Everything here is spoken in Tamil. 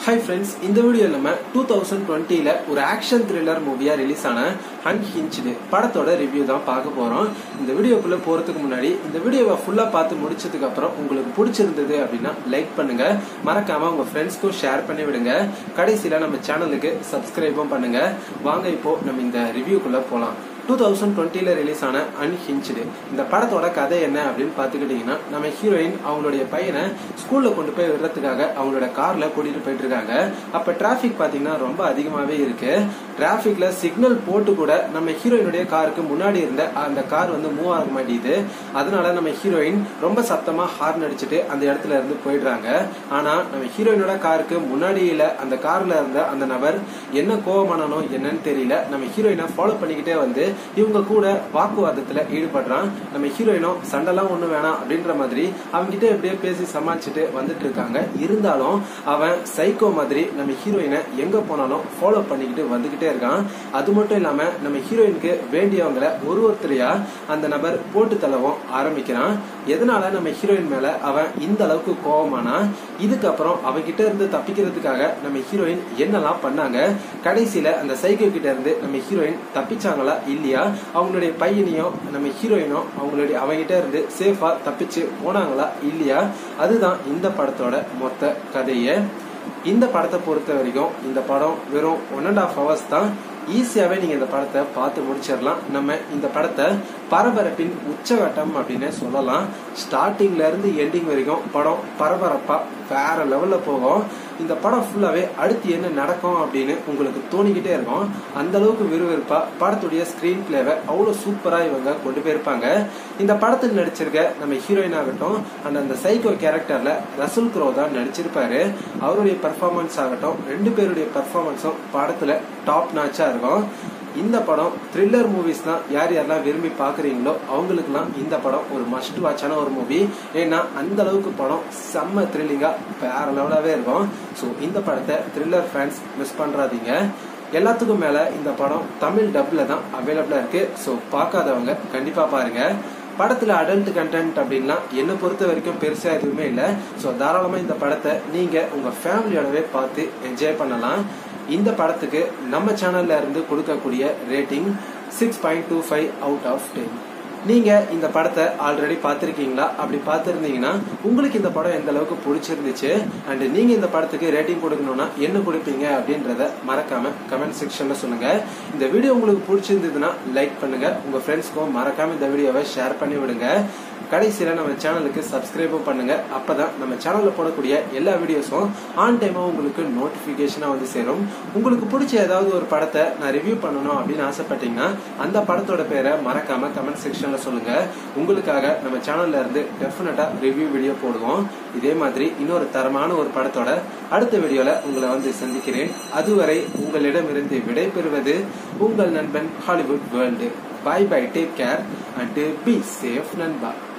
ஹாய் ஃப்ரெண்ட்ஸ் இந்த வீடியோ நம்ம டூ தௌசண்ட் டுவெண்ட்டில ஒரு ஆக்ஷன் த்ரில்லர் மூவியா ரிலீஸ் ஆன அன்ஹிஞ்ச்டு படத்தோட ரிவ்யூ தான் பார்க்க போறோம் இந்த வீடியோக்குள்ள போறதுக்கு முன்னாடி இந்த வீடியோவை ஃபுல்லா பார்த்து முடிச்சதுக்கு அப்புறம் உங்களுக்கு பிடிச்சிருந்தது அப்படின்னா லைக் பண்ணுங்க மறக்காம உங்க ஃப்ரெண்ட்ஸ்க்கும் ஷேர் பண்ணி விடுங்க கடைசியில நம்ம சேனலுக்கு சப்ஸ்கிரைபும் பண்ணுங்க வாங்க இப்போ நம்ம இந்த ரிவ்யூக்குள்ள போலாம் டூ தௌசண்ட் டுவெண்ட்டில ரிலீஸ் ஆன அன்ஹிஞ்ச்டு இந்த படத்தோட கதை என்ன அப்படின்னு பாத்துக்கிட்டீங்கன்னா நம்ம ஹீரோயின் அவங்களுடைய பையனை ஸ்கூல்ல கொண்டு போய் விடுறதுக்காக அவங்களோட கார்ல கூட்டிட்டு போயிட்டு இருக்காங்க அப்ப டிராபிக் பாத்தீங்கன்னா ரொம்ப அதிகமாவே இருக்கு டிராபிக்ல சிக்னல் போட்டு கூட நம்ம ஹீரோயினுடைய காருக்கு முன்னாடி இருந்த அந்த கார் வந்து மூவ் ஆக மாட்டேங்குது அதனால நம்ம ஹீரோயின் ரொம்ப சத்தமா ஹார்ன் அடிச்சுட்டு அந்த இடத்துல இருந்து போயிடுறாங்க ஆனா நம்ம ஹீரோயினோட காருக்கு முன்னாடியில அந்த கார்ல இருந்த அந்த நபர் என்ன கோவமானானோ என்னன்னு தெரியல நம்ம ஹீரோயினை ஃபாலோ பண்ணிக்கிட்டே வந்து இவங்க கூட வாக்குவாதத்துல ஈடுபடுறான் நம்ம ஹீரோயினும் சண்டைலாம் ஒண்ணு வேணாம் அப்படின்ற மாதிரி அவங்க கிட்ட எப்படியே பேசி சமாளிச்சுட்டு வந்துட்டு இருக்காங்க இருந்தாலும் அவன் சைக்கோ மாதிரி நம்ம ஹீரோயினை எங்க போனாலும் ஃபாலோ பண்ணிக்கிட்டு வந்துகிட்டே இருக்கான் அது மட்டும் இல்லாம நம்ம ஹீரோயினுக்கு வேண்டியவங்களை ஒரு ஒருத்தரையா அந்த நபர் போட்டு தள்ளவும் ஆரம்பிக்கிறான் எதனால நம்ம ஹீரோயின் மேல அவன் இந்த அளவுக்கு கோவமானா இதுக்கப்புறம் அவகிட்ட இருந்து தப்பிக்கிறதுக்காக நம்ம ஹீரோயின் என்னெல்லாம் பண்ணாங்க கடைசியில அந்த சைக்கோ கிட்ட இருந்து நம்ம ஹீரோயின் தப்பிச்சாங்களா இல்லையா அவங்களுடைய பையனையும் நம்ம ஹீரோயினும் அவங்களுடைய அவங்கிட்ட இருந்து சேஃபா தப்பிச்சு போனாங்களா இல்லையா அதுதான் இந்த படத்தோட மொத்த கதையை இந்த படத்தை பொறுத்த வரைக்கும் இந்த படம் வெறும் ஒன் அண்ட் ஆஃப் ஹவர்ஸ் தான் ஈஸியாவே நீங்க இந்த படத்தை பார்த்து முடிச்சிடலாம் நம்ம இந்த படத்தை பரபரப்பின் உச்சகட்டம் அப்படின்னு சொல்லலாம் ஸ்டார்டிங்ல இருந்து எண்டிங் வரைக்கும் படம் பரபரப்பா வேற லெவல்ல போகும் இந்த படம் ஃபுல்லாவே அடுத்து என்ன நடக்கும் அப்படின்னு உங்களுக்கு தோணிக்கிட்டே இருக்கும் அந்த அளவுக்கு விறுவிறுப்பா படத்துடைய ஸ்கிரீன் பிளேவை அவ்வளவு சூப்பரா இவங்க கொண்டு போயிருப்பாங்க இந்த படத்தில் நடிச்சிருக்க நம்ம ஹீரோயின் ஆகட்டும் அண்ட் அந்த சைக்கோ கேரக்டர்ல ரசூல் குரோ தான் நடிச்சிருப்பாரு அவருடைய பர்ஃபார்மன்ஸ் ஆகட்டும் ரெண்டு பேருடைய பர்ஃபார்மன்ஸும் படத்துல டாப் நாச்சா இருக்கும் இந்த படம் த்ரில்லர் மூவிஸ் தான் யார் யாரெல்லாம் விரும்பி பாக்குறீங்களோ அவங்களுக்குலாம் இந்த படம் ஒரு மஸ்ட் வாட்சான ஒரு மூவி ஏன்னா அந்த அளவுக்கு படம் செம்ம த்ரில்லிங்கா வேற லெவலாவே இருக்கும் ஸோ இந்த படத்தை த்ரில்லர் ஃபேன்ஸ் மிஸ் பண்றாதீங்க எல்லாத்துக்கும் மேல இந்த படம் தமிழ் டப்ல தான் அவைலபிளா இருக்கு ஸோ பார்க்காதவங்க கண்டிப்பா பாருங்க படத்துல அடல்ட் கண்டென்ட் அப்படின்லாம் என்னை பொறுத்த வரைக்கும் பெருசா எதுவுமே இல்லை ஸோ தாராளமா இந்த படத்தை நீங்க உங்க ஃபேமிலியோடவே பார்த்து என்ஜாய் பண்ணலாம் இந்த படத்துக்கு நம்ம சேனல்ல இருந்து கொடுக்கக்கூடிய rating six point two five out of ten நீங்க இந்த படத்தை ஆல்ரெடி பார்த்திருக்கீங்களா அப்படி பார்த்திருந்தீங்கன்னா உங்களுக்கு இந்த படம் எந்த அளவுக்கு பிடிச்சிருந்துச்சு அண்ட் நீங்க இந்த படத்துக்கு ரேட்டிங் கொடுக்கணும்னா என்ன கொடுப்பீங்க அப்படின்றத மறக்காம கமெண்ட் செக்ஷன்ல சொல்லுங்க இந்த வீடியோ உங்களுக்கு பிடிச்சிருந்ததுன்னா லைக் பண்ணுங்க உங்க ஃப்ரெண்ட்ஸ்க்கும் மறக்காம இந்த வீடியோவை ஷேர் பண்ணி விடுங்க கடைசியில நம்ம சேனலுக்கு சப்ஸ்கிரைபும் பண்ணுங்க அப்பதான் நம்ம சேனல்ல போடக்கூடிய எல்லா வீடியோஸும் ஆன் டைமா உங்களுக்கு நோட்டிபிகேஷனா வந்து சேரும் உங்களுக்கு பிடிச்ச ஏதாவது ஒரு படத்தை நான் ரிவ்யூ பண்ணணும் அப்படின்னு ஆசைப்பட்டீங்கன்னா அந்த படத்தோட பேரை மறக்காம கமெண்ட் செக்ஷன்ல சொல்லுங்க உங்களுக்காக நம்ம சேனல்ல இருந்து டெஃபினட்டா ரிவ்யூ வீடியோ போடுவோம் இதே மாதிரி இன்னொரு தரமான ஒரு படத்தோட அடுத்த வீடியோல உங்களை வந்து சந்திக்கிறேன் அதுவரை உங்களிடமிருந்து விடைபெறுவது உங்கள் நண்பன் Hollywood world bye bye take care and be safe நண்பா